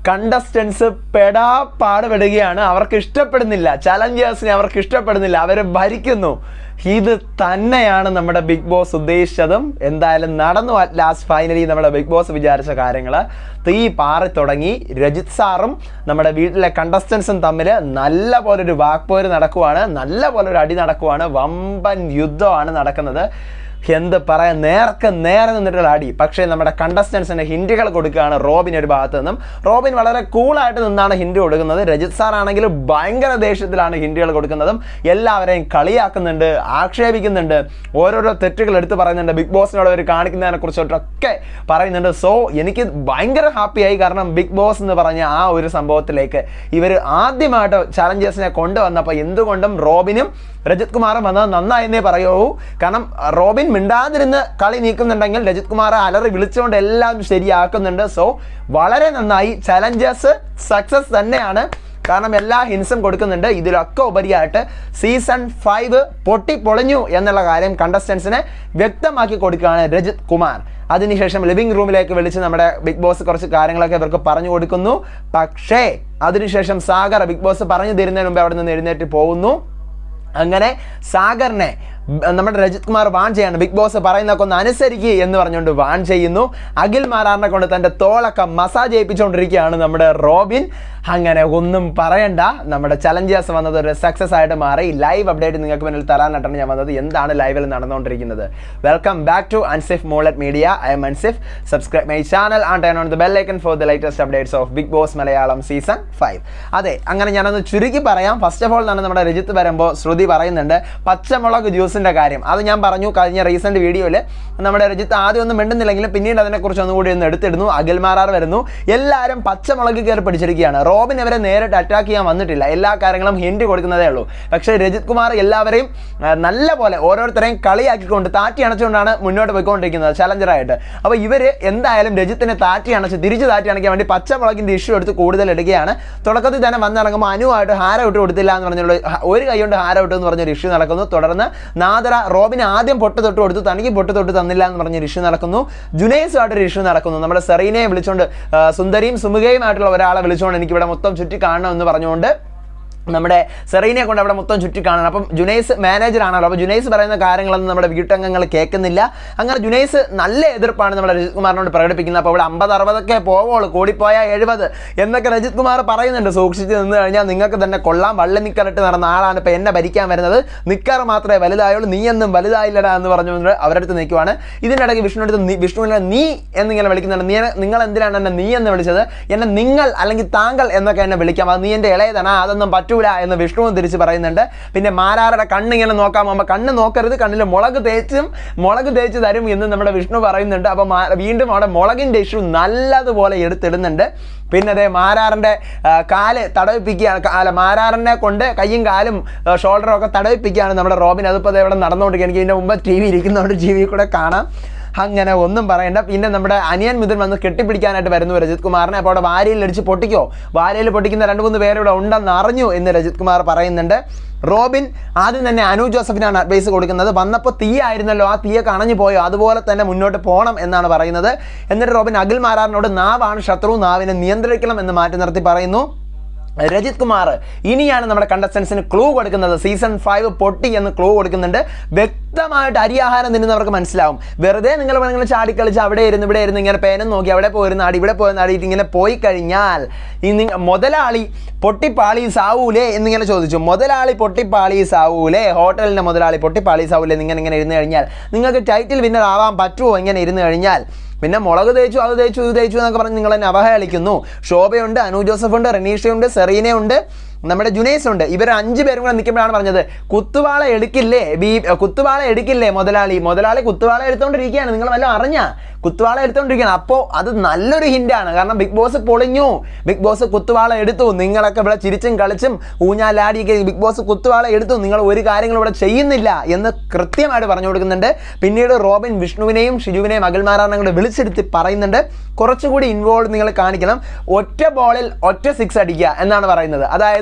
contestants പെടാ പാടുപെടുകയാണ് അവർക്ക് ഇഷ്ടപ്പെടുന്നില്ല ചലഞ്ചേഴ്സിനെ അവർക്ക് ഇഷ്ടപ്പെടുന്നില്ല അവർ ഭരിക്കുന്നു ഇത് തന്നെയാണ് നമ്മുടെ ബിഗ് ബോസ് ഉദ്ദേശിച്ചതും എന്തായാലും നടന്നു ലാസ്റ്റ് ഫൈനലി നമ്മുടെ ബിഗ് ബോസ് വിചാരിച്ച കാര്യങ്ങൾ തീ പാറി തുടങ്ങി രജിത് സാറും നമ്മുടെ വീട്ടിലെ കണ്ടസ്റ്റൻസും തമ്മിൽ നല്ല പോലെ ഒരു വാക്പോര് നടക്കുവാണ് നല്ല പോലെ ഒരു അടി നടക്കുവാണ് വമ്പൻ യുദ്ധമാണ് നടക്കുന്നത് എന്ത് പറയാൻ നേർക്ക് നേരെ നിന്നിട്ടുള്ള അടി പക്ഷേ നമ്മുടെ കണ്ടസ്റ്റൻസിന് ഹിൻഡുകൾ കൊടുക്കുകയാണ് റോബിൻ ഒരു ഭാഗത്ത് നിന്നും റോബിൻ വളരെ കൂളായിട്ട് നിന്നാണ് ഹിൻഡ് കൊടുക്കുന്നത് രജിത് സാർ ആണെങ്കിൽ ഭയങ്കര ദേഷ്യത്തിലാണ് ഹിൻഡുകൾ കൊടുക്കുന്നതും എല്ലാവരെയും കളിയാക്കുന്നുണ്ട് ആക്ഷേപിക്കുന്നുണ്ട് ഓരോരോ തെറ്റുകൾ എടുത്ത് പറയുന്നുണ്ട് ബിഗ് ബോസിനോട് അവർ കാണിക്കുന്നതിനെ കുറിച്ചിട്ടൊക്കെ പറയുന്നുണ്ട് സോ എനിക്ക് ഭയങ്കര ഹാപ്പിയായി കാരണം ബിഗ് ബോസ് എന്ന് പറഞ്ഞ ആ ഒരു സംഭവത്തിലേക്ക് ഇവർ ആദ്യമായിട്ട് ചലഞ്ചേഴ്സിനെ കൊണ്ടുവന്നപ്പോൾ എന്തുകൊണ്ടും റോബിനും രജിത് കുമാറും വന്നത് നന്നായെന്നേ പറയൂ കാരണം റോബിൻ മിണ്ടാതിരുന്ന് കളി നീക്കുന്നുണ്ടെങ്കിൽ രജിത് കുമാർ അലറി വിളിച്ചുകൊണ്ട് എല്ലാം ശരിയാക്കുന്നുണ്ട് സോ വളരെ നന്നായി ചലഞ്ചേഴ്സ് സക്സസ് തന്നെയാണ് കാരണം എല്ലാ ഹിൻസും കൊടുക്കുന്നുണ്ട് ഇതിലൊക്കെ ഉപരിയായിട്ട് സീസൺ ഫൈവ് പൊട്ടി പൊളിഞ്ഞു എന്നുള്ള കാര്യം കണ്ടസ്റ്റൻസിനെ വ്യക്തമാക്കി കൊടുക്കുകയാണ് രജിത് കുമാർ അതിനുശേഷം ലിവിംഗ് റൂമിലേക്ക് വിളിച്ച് നമ്മുടെ ബിഗ് ബോസ് കുറച്ച് കാര്യങ്ങളൊക്കെ ഇവർക്ക് പറഞ്ഞു കൊടുക്കുന്നു പക്ഷേ അതിനുശേഷം സാഗർ ബിഗ് ബോസ് പറഞ്ഞു തരുന്നതിന് മുമ്പ് അവിടെ നിന്ന് എഴുന്നേറ്റ് പോകുന്നു അങ്ങനെ സാഗറിനെ ബ- നമ്മുടെ രജിത് കുമാർ വാൺ ചെയ്യാണ് ബിഗ് ബോസ് പറയുന്നതൊക്കെ ഒന്ന് അനുസരിക്കുക എന്ന് പറഞ്ഞുകൊണ്ട് വാൺ ചെയ്യുന്നു അഖിൽ മാരാറിനെ കൊണ്ട് തൻ്റെ തോളൊക്കെ മസാജ് ചെയ്യിപ്പിച്ചുകൊണ്ടിരിക്കുകയാണ് നമ്മുടെ റോബിൻ അങ്ങനെ ഒന്നും പറയണ്ട നമ്മുടെ ചലഞ്ചേഴ്സ് വന്നത് ഒരു സക്സസ് ആയിട്ട് മാറി ലൈവ് അപ്ഡേറ്റ് നിങ്ങൾക്ക് മുന്നിൽ തരാനായിട്ടാണ് ഞാൻ വന്നത് എന്താണ് ലൈവിൽ നടന്നുകൊണ്ടിരിക്കുന്നത് വെൽക്കം ബാക്ക് ടു അൻസിഫ് മോളറ്റ് media I'm Ansif subscribe my channel and turn on the bell icon for the latest updates of Bigg Boss Malayalam season five അതെ അങ്ങനെ ഞാനൊന്ന് ചുരുക്കി പറയാം ഫസ്റ്റ് ഓഫ് ഓൾ തന്നെ നമ്മുടെ രജിത്ത് വരുമ്പോൾ ശ്രുതി പറയുന്നുണ്ട് പച്ചമുളക് ജ്യൂസിൻ്റെ കാര്യം അത് ഞാൻ പറഞ്ഞു കഴിഞ്ഞ റീസെൻറ്റ് വീഡിയോയിൽ നമ്മുടെ രജിത്ത് ആദ്യം ഒന്നും മിണ്ടുന്നില്ലെങ്കിലും പിന്നീട് അതിനെക്കുറിച്ച് ഒന്നുകൂടി ഒന്ന് എടുത്തിടുന്നു അഖിൽമാരാർ വരുന്നു എല്ലാവരും പച്ചമുളക് കയറി പിടിച്ചിരിക്കുകയാണ് റോബിൻ അവരെ നേരിട്ട് അറ്റാക്ക് ചെയ്യാൻ വന്നിട്ടില്ല എല്ലാ കാര്യങ്ങളും ഹിൻഡ് കൊടുക്കുന്നതേ ഉള്ളൂ പക്ഷേ രജിത് കുമാർ എല്ലാവരെയും ആ, നല്ല പോലെ ഓരോരുത്തരെയും കളിയാക്കിക്കൊണ്ട് താറ്റി അണച്ചുകൊണ്ടാണ് മുന്നോട്ട് പോയിക്കൊണ്ടിരിക്കുന്നത് ചലഞ്ചറായിട്ട് അപ്പോൾ ഇവർ എന്തായാലും രജിത്തിനെ താറ്റി അണച്ച് തിരിച്ച് താറ്റി അണയ്ക്കാൻ വേണ്ടി പച്ചമുളകിൻ്റെ ഇഷ്യൂ എടുത്ത് കൂടുതൽ എടുക്കുകയാണ് തുടക്കത്തിൽ തന്നെ വന്നിറങ്ങുമ്പോൾ അനുവായിട്ട് ഹാര ഇട്ട് കൊടുത്തില്ല എന്ന് പറഞ്ഞുള്ള ഹ- ഒരു കൈ കൊണ്ട് ഹാര ഇട്ടു എന്ന് പറഞ്ഞൊരു ഇഷ്യൂ നടക്കുന്നു തുടർന്ന് നാദര റോബിന് ആദ്യം പൊട്ട് തൊട്ട് കൊടുത്തു തനിക്ക് പൊട്ട് തൊട്ട് തന്നില്ല എന്ന് പറഞ്ഞൊരു ഇഷ്യൂ നടക്കുന്നു ജുനൈസുമായിട്ടൊരു ഇഷ്യൂ നടക്കുന്നു നമ്മുടെ സെറീനയെ വിളിച്ചുകൊണ്ട് ആ, സുന്ദരിയും സുമുഖയുമായിട്ടുള്ള ഒരാളെ വിളിച്ചുകൊണ്ട് എനിക്ക് ഇവിടെ മൊത്തം ചുറ്റി കാണണം എന്ന് പറഞ്ഞുകൊണ്ട് നമ്മുടെ സെറീനെ കൊണ്ട് അവിടെ മൊത്തം ചുറ്റി കാണണം അപ്പം ജുനൈസ് മാനേജർ ആണല്ലോ അപ്പോൾ ജുനൈസ് പറയുന്ന കാര്യങ്ങളൊന്നും നമ്മുടെ വീട്ടംഗങ്ങൾ കേൾക്കുന്നില്ല അങ്ങനെ ജുനൈസ് നല്ല എതിർപ്പാണ് നമ്മുടെ രജിത് കുമാറിനോട് പ്രകടിപ്പിക്കുന്നത് അപ്പോൾ ഇവിടെ അമ്പത് അറുപതൊക്കെ പോവുള്ളൂ കൂടിപ്പോയാൽ എഴുപത് എന്നൊക്കെ രജിത് കുമാർ പറയുന്നുണ്ട് സൂക്ഷിച്ച് നിന്ന് കഴിഞ്ഞാൽ നിങ്ങൾക്ക് തന്നെ കൊള്ളാം വള്ളി നിക്കറിട്ട് നടന്ന ആളാണ് ഇപ്പോൾ എന്നെ ഭരിക്കാൻ വരുന്നത് നിക്കർ മാത്രമേ വലുതായുള്ളൂ നീ എന്നും വലുതായില്ലടാ എന്ന് പറഞ്ഞുകൊണ്ട് അവരുടെ അടുത്ത് നിൽക്കുവാണ് ഇതിനിടയ്ക്ക് വിഷ്ണു അടുത്ത് നീ വിഷ്ണുവിനെ നീ എന്നിങ്ങനെ വിളിക്കുന്നുണ്ട് നീ നിങ്ങൾ എന്തിനാണ് എന്നെ നീ എന്ന് വിളിച്ചത് എന്നെ നിങ്ങൾ അല്ലെങ്കിൽ താങ്കൾ എന്നൊക്കെ എന്നെ വിളിക്കാം അത് നീ എൻ്റെ ഇളയതാണ് അതൊന്നും പറ്റൂല എന്ന് വിഷ്ണുവും തിരിച്ച് പറയുന്നുണ്ട് പിന്നെ മാരാരുടെ കണ്ണിങ്ങനെ നോക്കാൻ പോകുമ്പോൾ കണ്ണ് നോക്കരുത് കണ്ണിൽ മുളക് തേച്ചും മുളക് തേച്ച് തരും എന്ന് നമ്മുടെ വിഷ്ണു പറയുന്നുണ്ട് അപ്പോൾ മാ- വീണ്ടും അവിടെ മുളകിൻ്റെ ഇഷ്യൂ നല്ലതുപോലെ എടുത്തിടുന്നുണ്ട് പിന്നെ അതേ മാരാറിൻ്റെ ആ, കാല് തടവിപ്പിക്കുകയാണ് ക- അല്ല മാരാറിനെ കൊണ്ട് കയ്യും കാലും ആ, ഷോൾഡറും ഒക്കെ തടവിപ്പിക്കുകയാണ് നമ്മുടെ റോബിൻ അതിപ്പോൾ ദേ ഇവിടെ നടന്നുകൊണ്ടിരിക്കുക എനിക്ക് ഇതിൻ്റെ മുമ്പ് ടി വി ഇരിക്കുന്നതുകൊണ്ട് ടി വി കൂടെ കാണാം അങ്ങനെ ഒന്നും പറയണ്ട പിന്നെ നമ്മുടെ അനിയൻ മിഥുൻ വന്ന് കെട്ടിപ്പിടിക്കാനായിട്ട് വരുന്നു രജിത് കുമാറിനെ അപ്പോൾ അവിടെ വാരിയിൽ അടിച്ച് പൊട്ടിക്കോ വാരിയിൽ പൊട്ടിക്കുന്ന രണ്ട് മൂന്ന് പേര് ഇവിടെ ഉണ്ടെന്ന് അറിഞ്ഞു എന്ന് രജിത് കുമാർ പറയുന്നുണ്ട് റോബിൻ ആദ്യം തന്നെ അനു ജോസഫിനാണ് അഡ്വൈസ് കൊടുക്കുന്നത് വന്നപ്പോൾ തീ ആയിരുന്നല്ലോ ആ തീയൊക്കെ അണഞ്ഞു പോയോ അതുപോലെ തന്നെ മുന്നോട്ട് പോകണം എന്നാണ് പറയുന്നത് എന്നിട്ട് റോബിൻ അഖിൽ മാരാറിനോട് നാവാണ് ശത്രു നാവിനെ നിയന്ത്രിക്കണം എന്ന് മാറ്റി നിർത്തി പറയുന്നു രജിത് കുമാർ ഇനിയാണ് നമ്മുടെ കണ്ടസ്റ്റൻസിന് ക്ലൂ കൊടുക്കുന്നത് സീസൺ ഫൈവ് പൊട്ടി എന്ന് ക്ലൂ കൊടുക്കുന്നുണ്ട് വ്യക്തമായിട്ട് അരിയാഹാരം തിന്നുന്നവർക്ക് മനസ്സിലാവും വെറുതെ നിങ്ങൾ നിങ്ങൾ ചാടിക്കളിച്ച് അവിടെ ഇരുന്ന് ഇവിടെ ഇരുന്ന് ഇങ്ങനെ പേനും നോക്കി അവിടെ പോയിരുന്ന ആടി ഇവിടെ പോയിരുന്ന ആടിയിട്ട് ഇങ്ങനെ പോയി കഴിഞ്ഞാൽ ഈ നിങ്ങ മുതലാളി പൊട്ടിപ്പാളി സാവൂലേ എന്നിങ്ങനെ ചോദിച്ചു മുതലാളി പൊട്ടിപ്പാളി സാവൂലേ ഹോട്ടലിൻ്റെ മുതലാളി പൊട്ടിപ്പാളി സാവൂലേ എന്നിങ്ങനെ ഇങ്ങനെ ഇരുന്ന് കഴിഞ്ഞാൽ നിങ്ങൾക്ക് ടൈറ്റിൽ വിന്നർ ആവാൻ പറ്റുമോ ഇങ്ങനെ ഇരുന്ന് കഴിഞ്ഞാൽ പിന്നെ മുളക് തേച്ചു അത് തേച്ചു ഇത് തേച്ചു എന്നൊക്കെ പറഞ്ഞ് നിങ്ങൾ എന്നെ അവഹേളിക്കുന്നു ശോഭയുണ്ട് അനു ജോസഫ് ഉണ്ട് റനീഷയുണ്ട് സെറീനയുണ്ട് നമ്മുടെ ജുനൈസ് ഉണ്ട് ഇവർ അഞ്ച് പേരും കൂടെ നിൽക്കുമ്പോഴാണ് പറഞ്ഞത് കുത്തുവാള എടുക്കില്ലേ ബി കുത്തുവാള എടുക്കില്ലേ മുതലാളി മുതലാളി കുത്തുവാള എടുത്തോണ്ടിരിക്കുകയാണ് നിങ്ങൾ വല്ലതും അറിഞ്ഞ കുത്തുവാള എടുത്തോണ്ടിരിക്കുകയാണ് അപ്പോൾ അത് നല്ലൊരു ഹിൻ്റാണ് കാരണം ബിഗ് ബോസ് പൊളിഞ്ഞു ബിഗ് ബോസ് കുത്തുവാള എടുത്തു നിങ്ങളൊക്കെ ഇവിടെ ചിരിച്ചും കളിച്ചും ഊഞ്ഞാലാടിയൊക്കെ ബിഗ് ബോസ് കുത്തുവാള എടുത്തു നിങ്ങൾ ഒരു കാര്യങ്ങളും ഇവിടെ ചെയ്യുന്നില്ല എന്ന് കൃത്യമായിട്ട് പറഞ്ഞു കൊടുക്കുന്നുണ്ട് പിന്നീട് റോബിൻ വിഷ്ണുവിനെയും ഷിജുവിനെയും അഖിൽമാരാറിനെ കൂടെ വിളിച്ചെടുത്ത് പറയുന്നുണ്ട് കുറച്ചുകൂടി ഇൻവോൾവ് നിങ്ങൾ കാണിക്കണം ഒറ്റ ബോളിൽ ഒറ്റ സിക്സ് അടിക്കുക എന്നാണ് പറയുന്നത് അതായത്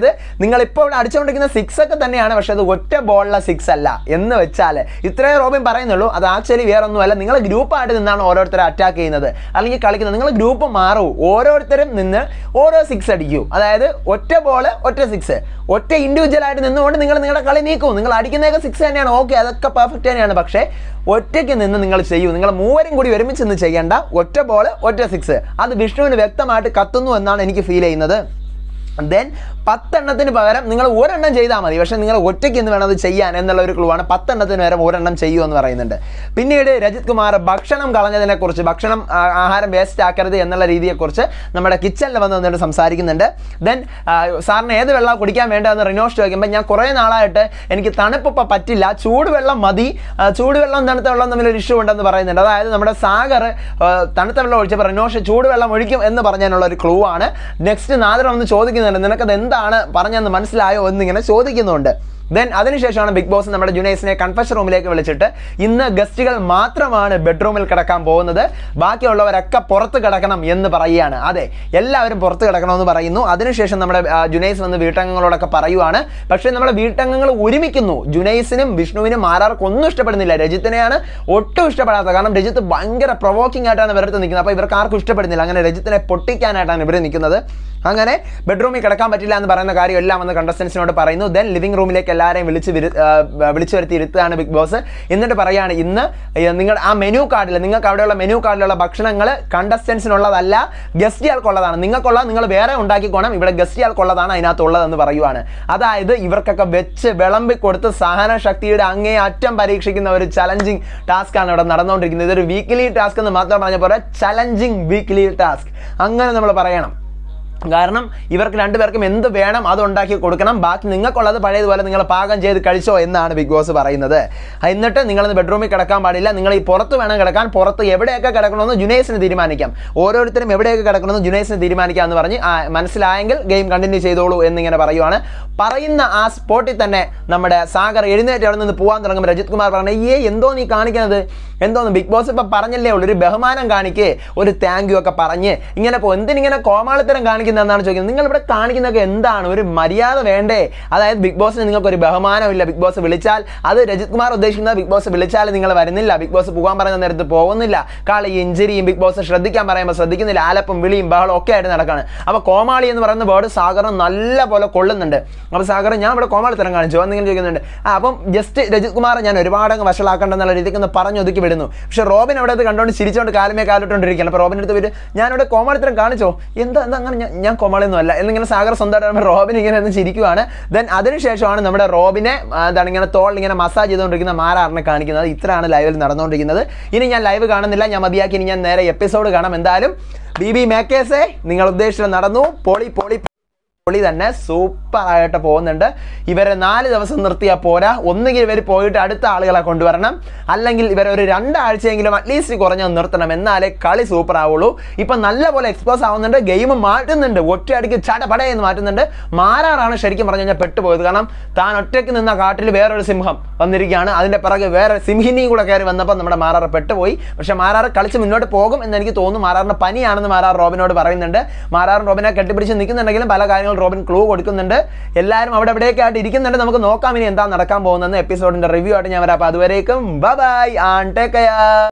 അതായത് നിങ്ങൾ ഇപ്പോൾ ഇവിടെ അടിച്ചുകൊണ്ടിരിക്കുന്ന സിക്സ് ഒക്കെ തന്നെയാണ് പക്ഷെ അത് ഒറ്റ ബോളിലെ സിക്സ് അല്ല എന്ന് വെച്ചാൽ ഇത്രയും റോബിൻ പറയുന്നുള്ളൂ അത് ആക്ച്വലി വേറെ ഒന്നുമല്ല നിങ്ങൾ ഗ്രൂപ്പായിട്ട് നിന്നാണ് ഓരോരുത്തരെ അറ്റാക്ക് ചെയ്യുന്നത് അല്ലെങ്കിൽ കളിക്കുന്നത് നിങ്ങൾ ഗ്രൂപ്പ് മാറൂ ഓരോരുത്തരും നിന്ന് ഓരോ സിക്സ് അടിക്കൂ അതായത് ഒറ്റ ബോള് ഒറ്റ സിക്സ് ഒറ്റ ഇൻഡിവിജ്വൽ ആയിട്ട് നിന്നുകൊണ്ട് നിങ്ങൾ നിങ്ങളുടെ കളി നീക്കൂ നിങ്ങൾ അടിക്കുന്നതൊക്കെ സിക്സ് തന്നെയാണ് ഓക്കെ അതൊക്കെ പെർഫെക്റ്റ് തന്നെയാണ് പക്ഷേ ഒറ്റയ്ക്ക് നിന്ന് നിങ്ങൾ ചെയ്യൂ നിങ്ങൾ മൂവരും കൂടി ഒരുമിച്ച് നിന്ന് ചെയ്യേണ്ട ഒറ്റ ബോള് ഒറ്റ സിക്സ് അത് വിഷ്ണുവിന് വ്യക്തമായിട്ട് കത്തുന്നു എന്നാണ് എനിക്ക് ഫീൽ ചെയ്യുന്നത് ദെൻ പത്തെണ്ണത്തിന് പകരം നിങ്ങൾ ഒരെണ്ണം ചെയ്താൽ മതി പക്ഷേ നിങ്ങൾ ഒറ്റയ്ക്ക് എന്ന് വേണം അത് ചെയ്യാൻ എന്നുള്ള ഒരു ക്ലൂ ആണ് പത്തെണ്ണത്തിന് പകരം ഒരെണ്ണം ചെയ്യൂ എന്ന് പറയുന്നുണ്ട് പിന്നീട് രജിത് കുമാർ ഭക്ഷണം കളഞ്ഞതിനെ കുറിച്ച് ഭക്ഷണം ആ, ആഹാരം വേസ്റ്റ് ആക്കരുത് എന്നുള്ള രീതിയെക്കുറിച്ച് നമ്മുടെ കിച്ചണിൽ വന്ന് നിന്നിട്ട് സംസാരിക്കുന്നുണ്ട് ദെൻ സാറിന് ഏത് വെള്ളം കുടിക്കാൻ വേണ്ടതെന്ന് റിനോഷ് ചോദിക്കുമ്പോൾ ഞാൻ കുറേ നാളായിട്ട് എനിക്ക് തണുപ്പ് ഇപ്പം പറ്റില്ല ചൂടുവെള്ളം മതി ആ, ചൂടുവെള്ളം തണുത്ത വെള്ളം തമ്മിൽ ഒരു ഇഷ്യൂ ഉണ്ടെന്ന് പറയുന്നുണ്ട് അതായത് നമ്മുടെ സാഗർ ആ, തണുത്ത വെള്ളം ഒഴിച്ചപ്പോൾ റിനോഷ് ചൂടുവെള്ളം ഒഴിക്കും എന്ന് പറഞ്ഞതിനുള്ള ഒരു ക്ലൂ ആണ് നെക്സ്റ്റ് നാദരം ഒന്ന് ചോദിക്കുന്നുണ്ട് നിനക്കത് എന്താണ് പറഞ്ഞെന്ന് മനസ്സിലായോ എന്നിങ്ങനെ ചോദിക്കുന്നുണ്ട് ദെൻ അതിനുശേഷമാണ് ബിഗ് ബോസ് നമ്മുടെ ജുനൈസിനെ കൺഫഷൻ റൂമിലേക്ക് വിളിച്ചിട്ട് ഇന്ന് ഗസ്റ്റുകൾ മാത്രമാണ് ബെഡ്റൂമിൽ കിടക്കാൻ പോകുന്നത് ബാക്കിയുള്ളവരൊക്കെ പുറത്ത് കിടക്കണം എന്ന് പറയുകയാണ് അതെ എല്ലാവരും പുറത്ത് കിടക്കണമെന്ന് പറയുന്നു അതിനുശേഷം നമ്മുടെ ആ, ജുനൈസ് വന്ന് വീട്ടംഗങ്ങളോടൊക്കെ പറയുവാണ് പക്ഷേ നമ്മുടെ വീട്ടംഗങ്ങൾ ഒരുമിക്കുന്നു ജുനൈസിനും വിഷ്ണുവിനും ആരാർക്കും ഒന്നും ഇഷ്ടപ്പെടുന്നില്ല രജിത്തിനെയാണ് ഒട്ടും ഇഷ്ടപ്പെടാത്തത് കാരണം രജിത്ത് ഭയങ്കര പ്രൊവോക്കിംഗ് ആയിട്ടാണ് ഇവരടുത്ത് നിൽക്കുന്നത് അപ്പോൾ ഇവർക്ക് ആർക്കും ഇഷ്ടപ്പെടുന്നില്ല അങ്ങനെ രജിത്തിനെ പൊട്ടിക്കാനായിട്ടാണ് ഇവർ നിൽക്കുന്നത് അങ്ങനെ ബെഡ്റൂമിൽ കിടക്കാൻ പറ്റില്ല എന്ന് പറയുന്ന കാര്യം എല്ലാം വന്ന് കണ്ടസ്റ്റൻസിനോട് പറയുന്നു ദെൻ ലിവിംഗ് റൂമിലേക്ക് എല്ലാവരെയും വിളിച്ച് വിരു- ആ, വിളിച്ചു വരുത്തി ഇരുത്തുകയാണ് ബിഗ് ബോസ് എന്നിട്ട് പറയാണ് ഇന്ന് നിങ്ങൾ ആ മെനു കാർഡിൽ നിങ്ങൾക്ക് അവിടെയുള്ള മെനു കാർഡിലുള്ള ഭക്ഷണങ്ങൾ കണ്ടസ്റ്റൻസിനുള്ളതല്ല ഗസ്റ്റ് ആൾക്കുള്ളതാണ് നിങ്ങൾക്കുള്ള നിങ്ങൾ വേറെ ഉണ്ടാക്കിക്കോണം ഇവിടെ ഗസ്റ്റ് ആൾക്കുള്ളതാണ് അതിനകത്തുള്ളതെന്ന് പറയുവാണ് അതായത് ഇവർക്കൊക്കെ വെച്ച് വിളമ്പി കൊടുത്ത് സഹന ശക്തിയുടെ അങ്ങേ അറ്റം പരീക്ഷിക്കുന്ന ഒരു ചലഞ്ചിങ് ടാസ്ക് ആണ് ഇവിടെ നടന്നുകൊണ്ടിരിക്കുന്നത് ഇതൊരു വീക്ക്ലി ടാസ്ക് എന്ന് മാത്രം പറഞ്ഞ പോലെ ചലഞ്ചിങ് വീക്ക്ലി ടാസ്ക് അങ്ങനെ നമ്മൾ പറയണം കാരണം ഇവർക്ക് രണ്ടുപേർക്കും എന്ത് വേണം അത് ഉണ്ടാക്കി കൊടുക്കണം ബാക്കി നിങ്ങൾക്കുള്ളത് പഴയതുപോലെ നിങ്ങൾ പാകം ചെയ്ത് കഴിച്ചോ എന്നാണ് ബിഗ് ബോസ് പറയുന്നത് എന്നിട്ട് നിങ്ങളിന്ന് ബെഡ്റൂമിൽ കിടക്കാൻ പാടില്ല നിങ്ങൾ ഈ പുറത്ത് വേണം കിടക്കാൻ പുറത്ത് എവിടെയൊക്കെ കിടക്കണമെന്ന് ജുനൈസിന് തീരുമാനിക്കാം ഓരോരുത്തരും എവിടെയൊക്കെ കിടക്കണമെന്ന് ജുനൈസിന് തീരുമാനിക്കാം എന്ന് പറഞ്ഞ് ആ, മനസ്സിലായെങ്കിൽ ഗെയിം കണ്ടിന്യൂ ചെയ്തോളൂ എന്നിങ്ങനെ പറയുവാണ് പറയുന്ന ആ സ്പോട്ടിൽ തന്നെ നമ്മുടെ സാഗർ എഴുന്നേറ്റ് അവിടെ നിന്ന് പോകാൻ തുടങ്ങുമ്പോൾ രജിത് കുമാർ പറഞ്ഞു ഏ എന്തോ നീ കാണിക്കുന്നത് എന്തോന്ന് ബിഗ് ബോസ് ഇപ്പം പറഞ്ഞല്ലേ ഉള്ളൂ ഒരു ബഹുമാനം കാണിക്കേ ഒരു താങ്ക് യു ഒക്കെ പറഞ്ഞ് ഇങ്ങനെ പോ എന്തിനിങ്ങനെ കോമാളിത്തരം കാണിക്കുന്നതെന്നാണ് ചോദിക്കുന്നത് നിങ്ങൾ ഇവിടെ കാണിക്കുന്നതൊക്കെ എന്താണ് ഒരു മര്യാദ വേണ്ടേ അതായത് ബിഗ് ബോസിന് നിങ്ങൾക്ക് ഒരു ബഹുമാനമില്ല ബിഗ് ബോസ് വിളിച്ചാൽ അത് രജിത് കുമാർ ഉദ്ദേശിക്കുന്നത് ബിഗ് ബോസ് വിളിച്ചാൽ നിങ്ങൾ വരുന്നില്ല ബിഗ് ബോസ് പോകാൻ പറയുന്ന നേരത്ത് പോകുന്നില്ല കളി ഇഞ്ചുറിയും ബിഗ് ബോസ് ശ്രദ്ധിക്കാൻ പറയുമ്പോൾ ശ്രദ്ധിക്കുന്നില്ല ആലപ്പും വിളിയും ബഹളം ഒക്കെ ആയിട്ട് നടക്കാണ് അപ്പോൾ കോമാളി എന്ന് പറയുന്ന വേർഡ് സാഗറിന് നല്ല പോലെ കൊള്ളുന്നുണ്ട് അപ്പോൾ സാഗർ ഞാൻ ഇവിടെ കോമാളിത്തരം കാണിച്ചു എന്നിങ്ങനെ ചോദിക്കുന്നുണ്ട് ആ അപ്പം ജസ്റ്റ് രജിത് കുമാർ ഞാൻ ഒരുപാട് അങ്ങ് വഷളാക്കണ്ടെന്നുള്ള രീതിക്ക് ഒന്ന് പറഞ്ഞു ഒതുക്കി വിടുന്നു പക്ഷെ റോബിൻ അവിടെ അത് കണ്ടുകൊണ്ട് ചിരിച്ചുകൊണ്ട് കാലമേ കാലിട്ടുകൊണ്ടിരിക്കുകയാണ് അപ്പോൾ റോബിൻ്റെ അടുത്ത് വരും ഞാനിവിടെ കോമാളിത്തരം കാണിച്ചോ എന്താ എന്താ അങ്ങനെ ഞാൻ- ഞാൻ കോമാളിയൊന്നും അല്ല എന്നിങ്ങനെ സാഗർ സ്വന്തമായിട്ട് പറയുമ്പോൾ റോബിൻ ഇങ്ങനെ ഒന്ന് ചിരിക്കുവാണ് ദെൻ അതിനുശേഷമാണ് നമ്മുടെ റോബിനെ ആ, എന്താണ് ഇങ്ങനെ തോളിൽ ഇങ്ങനെ മസാജ് ചെയ്തുകൊണ്ടിരിക്കുന്ന മാരാറിനെ കാണിക്കുന്നത് ഇത്രയാണ് ലൈവിൽ നടന്നുകൊണ്ടിരിക്കുന്നത് ഇനി ഞാൻ ലൈവ് കാണുന്നില്ല ഞാൻ മതിയാക്കി ഇനി ഞാൻ നേരെ എപ്പിസോഡ് കാണാം എന്തായാലും ബി ബി മേക്കേഴ്സേ നിങ്ങൾ ഉദ്ദേശിച്ചത് നടന്നു പൊളി പൊളി പൊളി തന്നെ സൂപ്പർ ആയിട്ട് പോകുന്നുണ്ട് ഇവരെ നാല് ദിവസം നിർത്തിയാൽ പോരാ ഒന്നുകിൽ ഇവർ പോയിട്ട് അടുത്ത ആളുകളെ കൊണ്ടുവരണം അല്ലെങ്കിൽ ഇവരെ ഒരു രണ്ടാഴ്ചയെങ്കിലും അറ്റ്ലീസ്റ്റ് കുറഞ്ഞ് നിർത്തണം എന്നാലേ കളി സൂപ്പർ ആവുള്ളൂ ഇപ്പം നല്ലപോലെ എക്സ്പോസ് ആവുന്നുണ്ട് ഗെയിം മാറ്റുന്നുണ്ട് ഒറ്റയടിക്ക് ചടപട എന്ന് മാറ്റുന്നുണ്ട് മാരാറാണ് ശരിക്കും പറഞ്ഞു കഴിഞ്ഞാൽ പെട്ടുപോയത് കാരണം താൻ ഒറ്റയ്ക്ക് നിന്ന കാട്ടിൽ വേറൊരു സിംഹം വന്നിരിക്കുകയാണ് അതിൻ്റെ പിറകെ വേറെ സിംഹിനിയും കൂടെ കയറി വന്നപ്പോൾ നമ്മുടെ മാറാറ് പെട്ടുപോയി പക്ഷെ മാറാറ് കളിച്ച് മുന്നോട്ട് പോകും എന്ന് എനിക്ക് തോന്നുന്നു മാറാറിന് പനിയാണെന്ന് മാറാർ റോബിനോട് പറയുന്നുണ്ട് മാറാറും റോബിനെ കെട്ടിപ്പിടിച്ച് നിൽക്കുന്നുണ്ടെങ്കിലും പല കാര്യങ്ങളും റോബിൻ ക്ലൂ കൊടുക്കുന്നുണ്ട് എല്ലാവരും അവിടെ എവിടെയൊക്കെ ആയിട്ട് ഇരിക്കുന്നുണ്ട് നമുക്ക് നോക്കാം ഇനി എന്താ നടക്കാൻ പോകുന്നത് എപ്പിസോഡിന്റെ റിവ്യൂ ആയിട്ട് ഞാൻ വരാം അപ്പോൾ അതുവരേക്കും ബൈ ആൺ ടേക്ക് കെയർ